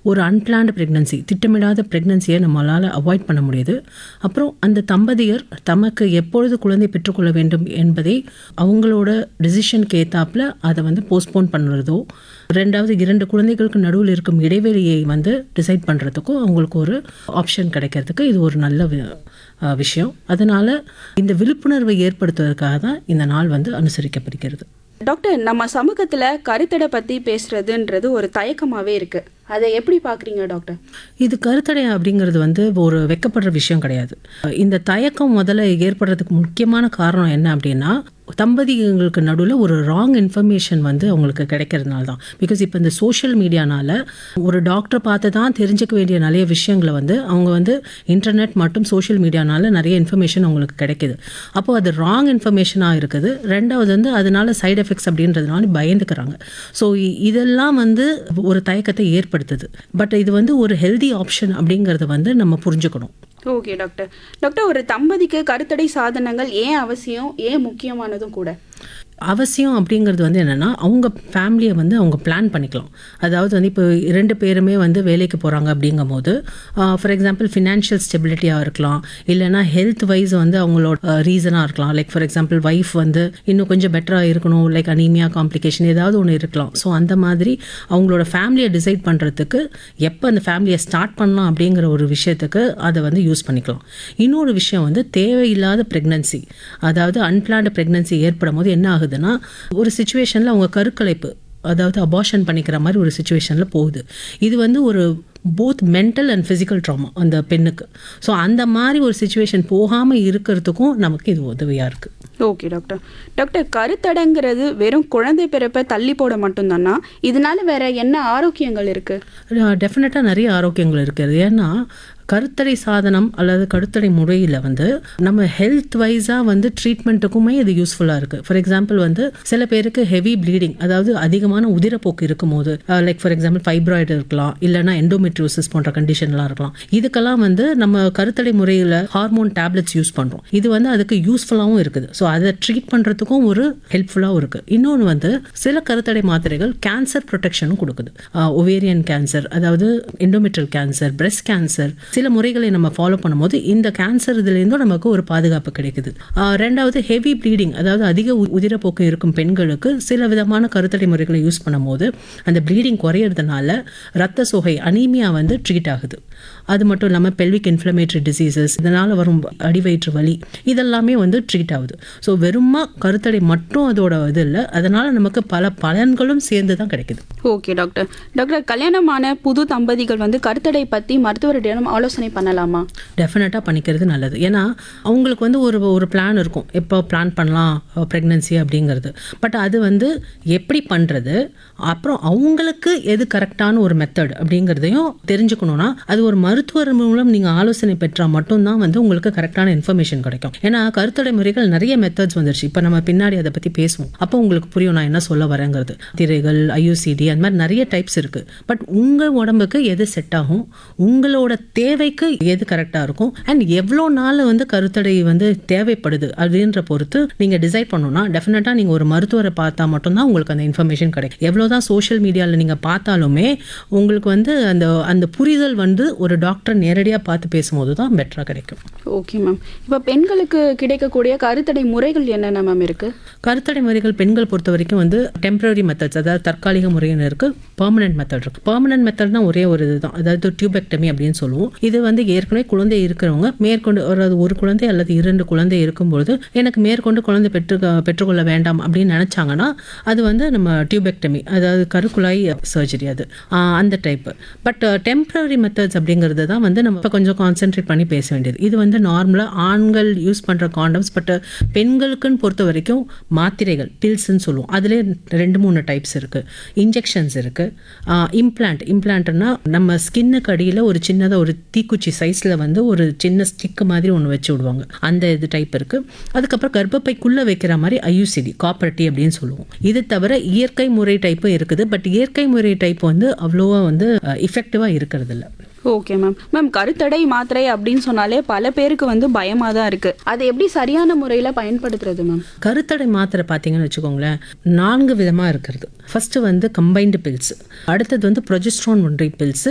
ஒரு unplanned pregnancy திட்டமிடாத ப்ரெக்னன்சியை நம்மளால் avoid பண்ண முடியுது அப்புறம் அந்த தம்பதியர் தமக்கு எப்பொழுது குழந்தை பெற்றுக்கொள்ள வேண்டும் என்பதை அவங்களோட டிசிஷனுக்கு ஏத்தாப்புல அதை வந்து போஸ்ட்போன் பண்ணுறதோ ரெண்டாவது இரண்டு குழந்தைகளுக்கு நடுவில் இருக்கும் இடைவெளியை வந்து டிசைட் பண்ணுறதுக்கும் அவங்களுக்கு ஒரு ஆப்ஷன் கிடைக்கிறதுக்கு இது ஒரு நல்ல வி- அஹ் விஷயம் அதனால் இந்த விழிப்புணர்வை ஏற்படுத்துவதற்காக தான் இந்த நாள் வந்து அனுசரிக்கப்படுகிறது டாக்டர் நம்ம சமூகத்துல கருத்தடை பத்தி பேசுறதுன்றது ஒரு தயக்கமாவே இருக்கு அதை எப்படி பாக்குறீங்க டாக்டர் இது கருத்தடை அப்படிங்கிறது வந்து ஒரு வெக்கப்படுற விஷயம் கிடையாது இந்த தயக்கம் முதல்ல ஏற்படுறதுக்கு முக்கியமான காரணம் என்ன அப்படின்னா தம்பதிகளுக்கு நடுவில் ஒரு ராங் இன்ஃபர்மேஷன் வந்து அவங்களுக்கு கிடைக்கிறதுனால தான் பிகாஸ் இப்போ இந்த சோஷியல் மீடியானால ஒரு டாக்டர் பார்த்து தான் தெரிஞ்சுக்க வேண்டிய நிறைய விஷயங்களை வந்து அவங்க வந்து இன்டர்நெட் மற்றும் சோஷியல் மீடியானால நிறைய இன்ஃபர்மேஷன் அவங்களுக்கு கிடைக்குது அப்போ அது ராங் இன்ஃபர்மேஷனாக இருக்குது ரெண்டாவது வந்து அதனால சைடு எஃபெக்ட்ஸ் அப்படின்றதுனால பயந்துக்கிறாங்க ஸோ இதெல்லாம் வந்து ஒரு தயக்கத்தை ஏற்படுத்துது பட் இது வந்து ஒரு ஹெல்தி ஆப்ஷன் அப்படிங்கிறத வந்து நம்ம புரிஞ்சுக்கணும் ஓகே டாக்டர் டாக்டர் ஒரு தம்பதிக்கு கருத்தடை சாதனங்கள் ஏன் அவசியம் ஏன் முக்கியமானதும் கூட அவசியம் அப்படிங்கிறது வந்து என்னென்னா அவங்க ஃபேமிலியை வந்து அவங்க பிளான் பண்ணிக்கலாம் அதாவது வந்து இப்போ இரண்டு பேருமே வந்து வேலைக்கு போகிறாங்க அப்படிங்கும் போது ஃபார் எக்ஸாம்பிள் ஃபினான்ஷியல் ஸ்டெபிலிட்டியாக இருக்கலாம் இல்லைன்னா ஹெல்த் வைஸ் வந்து அவங்களோட ரீசனாக இருக்கலாம் லைக் ஃபார் எக்ஸாம்பிள் ஒய்ஃப் வந்து இன்னும் கொஞ்சம் பெட்டராக இருக்கணும் லைக் அனீமியா காம்ப்ளிகேஷன் ஏதாவது ஒன்று இருக்கலாம் ஸோ அந்த மாதிரி அவங்களோட ஃபேமிலியை டிசைட் பண்ணுறதுக்கு எப்போ அந்த ஃபேமிலியை ஸ்டார்ட் பண்ணலாம் அப்படிங்கிற ஒரு விஷயத்துக்கு அதை வந்து யூஸ் பண்ணிக்கலாம் இன்னொரு விஷயம் வந்து தேவையில்லாத ப்ரெக்னன்சி அதாவது அன்பிளான்டு ப்ரெக்னன்சி ஏற்படும் போது என்ன ஆகுதுன்னா ஒரு சுச்சுவேஷனில் அவங்க கருக்கலைப்பு அதாவது அபார்ஷன் பண்ணிக்கிற மாதிரி ஒரு சுச்சுவேஷனில் போகுது இது வந்து ஒரு both mental and physical trauma அந்த பெண்ணுக்கு ஸோ அந்த மாதிரி ஒரு சுச்சுவேஷன் போகாமல் இருக்கிறதுக்கும் நமக்கு இது உதவியாக இருக்குது ஓகே டாக்டர் டாக்டர் கருத்தடைங்கிறது வெறும் குழந்தை பிறப்பை தள்ளி போட மட்டும்தானா இதனால வேற என்ன ஆரோக்கியங்கள் இருக்கு டெஃபினட்டாக நிறைய ஆரோக்கியங்கள் இருக்கிறது ஏன்னா கருத்தடை சாதனம் அல்லது கருத்தடை முறையில் வந்து நம்ம ஹெல்த் வைஸாக வந்து ட்ரீட்மெண்ட்டுக்குமே இது யூஸ்ஃபுல்லாக இருக்குது ஃபார் எக்ஸாம்பிள் வந்து சில பேருக்கு ஹெவி ப்ளீடிங் அதாவது அதிகமான உதிரப்போக்கு இருக்கும்போது லைக் ஃபார் எக்ஸாம்பிள் ஃபைப்ராய்டு இருக்கலாம் இல்லைனா எண்டோமெட்ரியோசிஸ் போன்ற கண்டிஷன்லாம் இருக்கலாம் இதுக்கெல்லாம் வந்து நம்ம கருத்தடை முறையில் ஹார்மோன் டேப்லெட்ஸ் யூஸ் பண்ணுறோம் இது வந்து அதுக்கு யூஸ்ஃபுல்லாகவும் இருக்குது ஸோ அதை ட்ரீட் பண்ணுறதுக்கும் ஒரு ஹெல்ப்ஃபுல்லாகவும் இருக்குது இன்னொன்று வந்து சில கருத்தடை மாத்திரைகள் கேன்சர் ப்ரொடெக்ஷனும் கொடுக்குது ஒவேரியன் கேன்சர் அதாவது எண்டோமெட்ரியல் கேன்சர் பிரஸ்ட் கேன்சர் சில முறைகளை நம்ம ஃபாலோ பண்ணும்போது இந்த கேன்சர் இதுலேருந்தும் நமக்கு ஒரு பாதுகாப்பு கிடைக்குது ஆஹ் ரெண்டாவது ஹெவி ப்ளீடிங் அதாவது அதிக உ- உதிரப்போக்கு இருக்கும் பெண்களுக்கு சில விதமான கருத்தடை முறைகளை யூஸ் பண்ணும்போது அந்த ப்ளீடிங் குறையிறதுனால ரத்த சோகை அனீமியா வந்து ட்ரீட் ஆகுது அது மட்டும் இல்லாமல் பெல்விக் இன்ஃப்ளமேட்டரி டிசீசஸ் இதனால் வரும் அடிவயிற்று வலி இதெல்லாமே வந்து ட்ரீட் ஆகுது ஸோ வெறுமா கருத்தடை மட்டும் அதோட இது இல்லை அதனால் நமக்கு பல பலன்களும் சேர்ந்து தான் கிடைக்குது ஓகே டாக்டர் டாக்டர் கல்யாணமான புது தம்பதிகள் வந்து கருத்தடை பத்தி மருத்துவரிடம் ஆலோசனை பண்ணலாமா டெஃபினட்டாக பண்ணிக்கிறது நல்லது ஏன்னா அவங்களுக்கு வந்து ஒரு ஒரு பிளான் இருக்கும் எப்போ பிளான் பண்ணலாம் ப்ரெக்னன்சி அப்படிங்கிறது பட் அது வந்து எப்படி பண்ணுறது அப்புறம் அவங்களுக்கு எது கரெக்டான ஒரு மெத்தட் அப்படிங்கிறதையும் தெரிஞ்சுக்கணும்னா அது ஒரு மருத்துவர் மூலம் நீங்கள் ஆலோசனை பெற்றால் மட்டும்தான் வந்து உங்களுக்கு கரெக்டான இன்ஃபர்மேஷன் கிடைக்கும் ஏன்னா கருத்தடை முறைகள் நிறைய மெத்தட்ஸ் வந்துருச்சு இப்போ நம்ம பின்னாடி அதை பற்றி பேசுவோம் அப்போ உங்களுக்கு புரியும் நான் என்ன சொல்ல வரேங்கிறது திரைகள் ஐயூசிடி அந்த மாதிரி நிறைய டைப்ஸ் இருக்குது பட் உங்கள் உடம்புக்கு எது செட் ஆகும் உங்களோட தேவைக்கு எது கரெக்டாக இருக்கும் அண்ட் எவ்வளோ நாள் வந்து கருத்தடை வந்து தேவைப்படுது அப்படின்ற பொறுத்து நீங்கள் டிசைட் பண்ணணும்னா டெஃபினட்டாக நீங்கள் ஒரு மருத்துவரை பார்த்தா மட்டும்தான் உங்களுக்கு அந்த இன்ஃபர்மேஷன் கிடைக்கும் எவ்வளோதான் சோஷியல் மீடியாவில் நீங்கள் பார்த்தாலுமே உங்களுக்கு வந்து அந்த அந்த புரிதல் வந்து ஒரு டாக்டர் நேரடியாக பார்த்து பேசும்போது தான் பெட்டராக கிடைக்கும் ஓகே மேம் இப்போ பெண்களுக்கு கிடைக்கக்கூடிய கருத்தடை முறைகள் என்னென்ன மேம் இருக்கு கருத்தடை முறைகள் பெண்கள் பொறுத்த வரைக்கும் வந்து டெம்பரரி மெத்தட்ஸ் அதாவது தற்காலிக முறைன்னு இருக்கு பெர்மனன்ட் மெத்தட் இருக்கு பெர்மனன்ட் மெத்தட்னா ஒரே ஒரு இதுதான் அதாவது டியூபெக்டமி அப்படின்னு சொல்லுவோம் இது வந்து ஏற்கனவே குழந்தை இருக்கிறவங்க மேற்கொண்டு ஒரு ஒரு குழந்தை அல்லது இரண்டு குழந்தை இருக்கும்பொழுது எனக்கு மேற்கொண்டு குழந்தை பெற்று பெற்றுக்கொள்ள வேண்டாம் அப்படின்னு நினைச்சாங்கன்னா அது வந்து நம்ம டியூபெக்டமி அதாவது கருக்குழாய் சர்ஜரி அது ஆஹ் அந்த டைப் பட் டெம்பரரி மெத்தட்ஸ் அப்படிங்கிறது தான் வந்து நம்ம இப்ப கொஞ்சம் கான்சென்ட்ரேட் பண்ணி பேச வேண்டியது இது வந்து நார்மலாக ஆண்கள் யூஸ் பண்ணுற காண்டம்ஸ் பட் பெண்களுக்குன்னு பொறுத்த வரைக்கும் மாத்திரைகள் பில்ஸ்ன்னு சொல்லுவோம் அதுலேயே ரெண்டு மூணு டைப்ஸ் இருக்குது இன்ஜெக்ஷன்ஸ் இருக்குது இம்ப்ளான்ட் இம்ப்ளான்ட்னா நம்ம ஸ்கின்னுக்கு அடியில் ஒரு சின்னதாக ஒரு தீக்குச்சி சைஸில் வந்து ஒரு சின்ன ஸ்டிக் மாதிரி ஒன்று வச்சு விடுவாங்க அந்த இது டைப் இருக்குது அதுக்கப்புறம் கர்ப்பப்பைக்குள்ளே வைக்கிற மாதிரி ஐயூசிடி காப்பர்டி அப்படின்னு சொல்லுவோம் இது தவிர இயற்கை முறை டைப்பும் இருக்குது பட் இயற்கை முறை டைப் வந்து அவ்வளோவா வந்து இஃபெக்டிவாக இருக்கிறது இல்லை ஓகே மேம் மேம் கருத்தடை மாத்திரை அப்படின்னு சொன்னாலே பல பேருக்கு வந்து பயமா தான் இருக்கு அதை எப்படி சரியான முறையில பயன்படுத்துறது மேம் கருத்தடை மாத்திரை பார்த்தீங்கன்னு வச்சுக்கோங்களேன் நான்கு விதமாக இருக்கிறது ஃபர்ஸ்ட் வந்து கம்பைன்டு பில்ஸ் அடுத்தது வந்து ப்ரொஜெஸ்ட்ரான் ஒன்றை பில்ஸ்